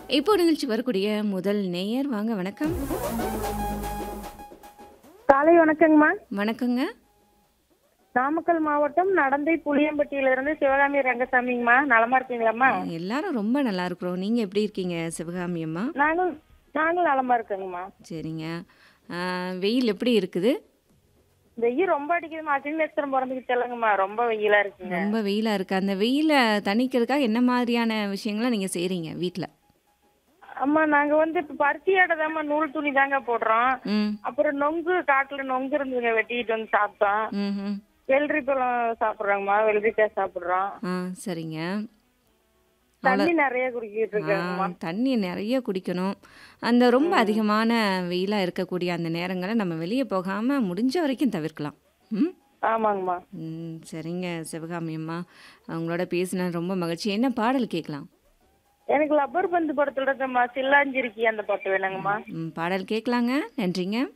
இப்போ நிகழ்ச்சி வரக்கூடிய முதல் நேயர் வாங்க வணக்கம் காலை வணக்கங்கம்மா வணக்கங்க நாமக்கல் மாவட்டம் நடந்தை புளியம்பட்டியில இருந்து சிவகாமி ரங்கசாமிங்கம்மா நலமா இருக்கீங்களாம்மா எல்லாரும் ரொம்ப நல்லா இருக்கிறோம் நீங்க எப்படி இருக்கீங்க சிவகாமி அம்மா நானும் நானும் நலமா இருக்கேங்கம்மா சரிங்க ஆ, வெயில் எப்படி இருக்குது வெயில் ரொம்ப அடிக்குதுமா அக்னி நட்சத்திரம் பிறந்துக்கிட்டு இல்லைங்கம்மா ரொம்ப வெயிலா இருக்குங்க ரொம்ப வெயிலா இருக்கு அந்த வெயிலை தணிக்கிறதுக்காக என்ன மாதிரியான விஷயங்களை நீங்க செய்றீங்க வீட்ல அம்மா நாங்க வந்து இப்ப பருத்தி ஆடைதாம்மா நூல் துணி தாங்க போடுறோம் ம் அப்புறம் நொங்கு காட்டுல நொங்கு இருந்துங்க வெட்டிட்டு வந்து சாப்பிட்டோம் ம் ம் வெள்ளரி பழம் சாப்பிடுறோங்கம்மா வெள்ளரிக்காய் சாப்பிடுறோம் ஆ சரிங்க தண்ணி நிறைய குடிக்கிட்டு இருக்கேங்கம்மா ஆ, தண்ணி நிறைய குடிக்கணும் அந்த ரொம்ப அதிகமான வெயிலாக இருக்கக்கூடிய அந்த நேரங்களை நம்ம வெளியே போகாமல் முடிஞ்ச வரைக்கும் தவிர்க்கலாம் ம் ஆமாங்கம்மா ம் சரிங்க சிவகாமி அம்மா அவங்களோட பேசின ரொம்ப மகிழ்ச்சி என்ன பாடல் கேட்கலாம் எனக்கு லப்பர் பந்து படத்துல இருக்கம்மா சில்லாஞ்சிருக்கி அந்த பாட்டு வேணுங்கம்மா ம் பாடல் கேட்கலாங்க நன்றிங்க